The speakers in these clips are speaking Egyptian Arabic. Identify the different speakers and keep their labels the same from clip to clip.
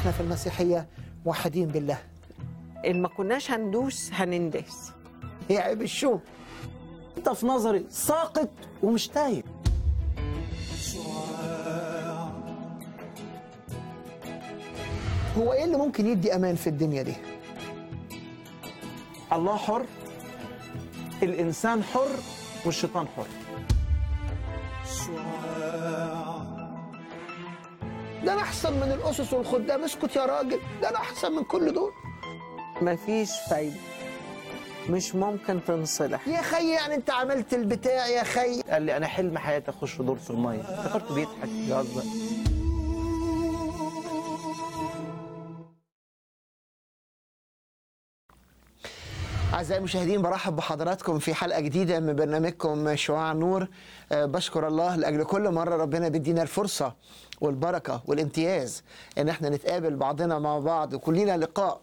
Speaker 1: احنا في المسيحيه موحدين بالله
Speaker 2: ان ما كناش هندوس هنندس
Speaker 1: هي عيب الشوم
Speaker 3: انت في نظري ساقط ومش تايه
Speaker 1: هو ايه اللي ممكن يدي امان في الدنيا دي
Speaker 3: الله حر الانسان حر والشيطان حر
Speaker 1: ده انا احسن من الاسس والخدام اسكت يا راجل ده انا احسن من كل دول
Speaker 2: مفيش فايده مش ممكن تنصلح
Speaker 1: يا خي يعني انت عملت البتاع يا خي
Speaker 3: قال لي انا حلم حياتي اخش دور في الميه افتكرته بيضحك بيهزر
Speaker 1: أعزائي المشاهدين برحب بحضراتكم في حلقة جديدة من برنامجكم شعاع نور أه بشكر الله لأجل كل مرة ربنا بيدينا الفرصة والبركة والامتياز إن احنا نتقابل بعضنا مع بعض وكلنا لقاء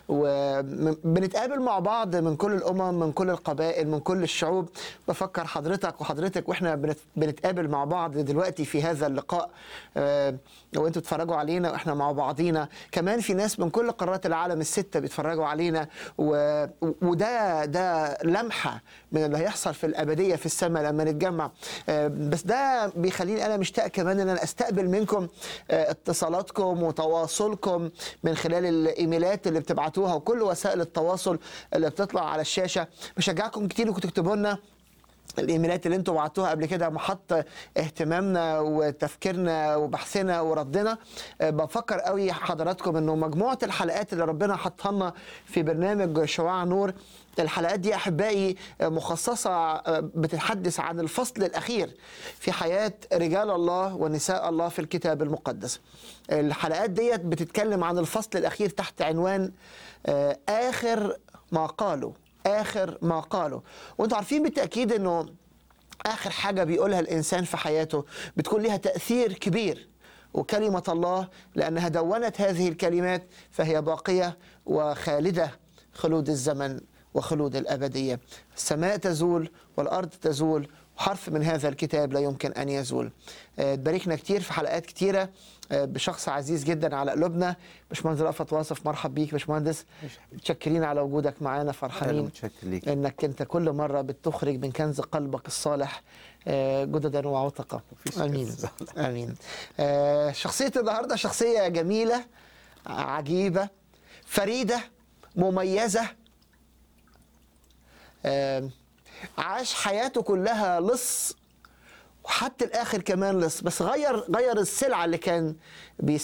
Speaker 1: وبنتقابل مع بعض من كل الامم من كل القبائل من كل الشعوب بفكر حضرتك وحضرتك واحنا بنت- بنتقابل مع بعض دلوقتي في هذا اللقاء آه، وانتوا بتتفرجوا علينا واحنا مع بعضينا كمان في ناس من كل قارات العالم الستة بيتفرجوا علينا و... وده ده لمحة من اللي هيحصل في الأبدية في السماء لما نتجمع آه، بس ده بيخليني أنا مشتاق كمان إن أنا أستقبل منكم آه، اتصالاتكم وتواصلكم من خلال الإيميلات اللي بتبعتوها وكل وسائل التواصل اللي بتطلع على الشاشة بشجعكم كتير انكم تكتبوا لنا الايميلات اللي انتم بعتوها قبل كده محط اهتمامنا وتفكيرنا وبحثنا وردنا أه، بفكر قوي حضراتكم انه مجموعه الحلقات اللي ربنا حطها لنا في برنامج شعاع نور الحلقات دي احبائي أه، مخصصه أه، بتتحدث عن الفصل الاخير في حياه رجال الله ونساء الله في الكتاب المقدس الحلقات ديت بتتكلم عن الفصل الاخير تحت عنوان أه، اخر ما قالوا اخر ما قالوا وانتوا عارفين بالتاكيد انه اخر حاجه بيقولها الانسان في حياته بتكون لها تاثير كبير وكلمه الله لانها دونت هذه الكلمات فهي باقيه وخالده خلود الزمن وخلود الابديه السماء تزول والارض تزول وحرف من هذا الكتاب لا يمكن ان يزول آه، تباركنا كتير في حلقات كتيره آه، بشخص عزيز جدا على قلوبنا باشمهندس رأفت واصف مرحب بيك باشمهندس متشكرين على وجودك معانا
Speaker 3: انا
Speaker 1: فرحانين
Speaker 3: متشكر ليك
Speaker 1: انك انت كل مره بتخرج من كنز قلبك الصالح آه، جددا وعتقا
Speaker 3: مفيش
Speaker 1: امين
Speaker 3: كنز.
Speaker 1: امين آه، شخصيه النهارده شخصيه جميله عجيبه فريده مميزه آه، عاش حياته كلها لص وحتى الاخر كمان لص بس غير غير السلعه اللي كان بيس